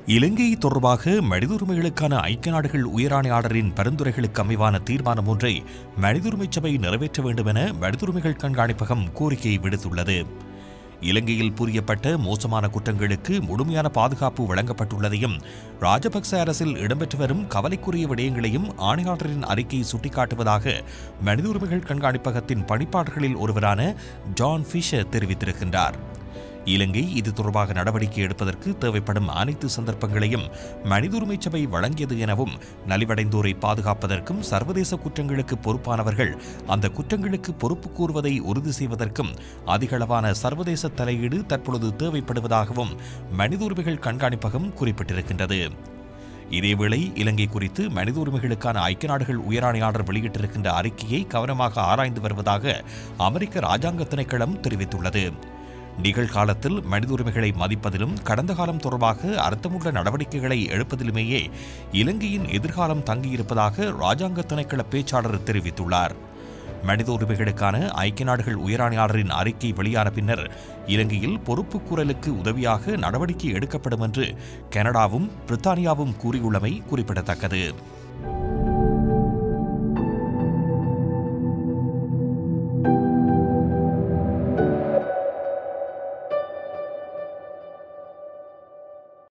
இலங்கை தொடர்பாக மனித உரிமைகளுக்கான ஐக்கிய நாடுகள் உயராணையாளரின் பரிந்துரைகளுக்கு அமைவான தீர்மானம் ஒன்றை மனித உரிமை சபை நிறைவேற்ற வேண்டும் என மனித உரிமைகள் கண்காணிப்பகம் கோரிக்கை விடுத்துள்ளது இலங்கையில் புரியப்பட்ட மோசமான குற்றங்களுக்கு முழுமையான பாதுகாப்பு வழங்கப்பட்டுள்ளதையும் ராஜபக்ச அரசில் இடம்பெற்று வரும் கவலைக்குரிய விடயங்களையும் ஆணையாளரின் அறிக்கை சுட்டிக்காட்டுவதாக மனித உரிமைகள் கண்காணிப்பகத்தின் பணிப்பாளர்களில் ஒருவரான ஜான் ஃபிஷர் தெரிவித்திருக்கின்றார் இலங்கை இது தொடர்பாக நடவடிக்கை எடுப்பதற்கு தேவைப்படும் அனைத்து சந்தர்ப்பங்களையும் மனித உரிமை சபை வழங்கியது எனவும் நலிவடைந்தோரை பாதுகாப்பதற்கும் சர்வதேச குற்றங்களுக்கு பொறுப்பானவர்கள் அந்த குற்றங்களுக்கு பொறுப்பு கூறுவதை உறுதி செய்வதற்கும் அதிகளவான சர்வதேச தலையீடு தற்பொழுது தேவைப்படுவதாகவும் மனித உரிமைகள் கண்காணிப்பகம் குறிப்பிட்டிருக்கின்றது இதேவேளை இலங்கை குறித்து மனித உரிமைகளுக்கான ஐக்கிய நாடுகள் உயராணையாளர் வெளியிட்டிருக்கின்ற அறிக்கையை கவனமாக ஆராய்ந்து வருவதாக அமெரிக்க ராஜாங்க திணைக்களம் தெரிவித்துள்ளது நிகழ்காலத்தில் மனித உரிமைகளை மதிப்பதிலும் கடந்த காலம் தொடர்பாக அர்த்தமுள்ள நடவடிக்கைகளை எடுப்பதிலுமேயே இலங்கையின் எதிர்காலம் தங்கியிருப்பதாக ராஜாங்க திணைக்கள பேச்சாளர் தெரிவித்துள்ளார் மனித உரிமைகளுக்கான ஐக்கிய நாடுகள் உயராணையாளரின் அறிக்கை வெளியான பின்னர் இலங்கையில் பொறுப்புக்கூறலுக்கு உதவியாக நடவடிக்கை எடுக்கப்படும் என்று கனடாவும் பிரித்தானியாவும் கூறியுள்ளமை குறிப்பிடத்தக்கது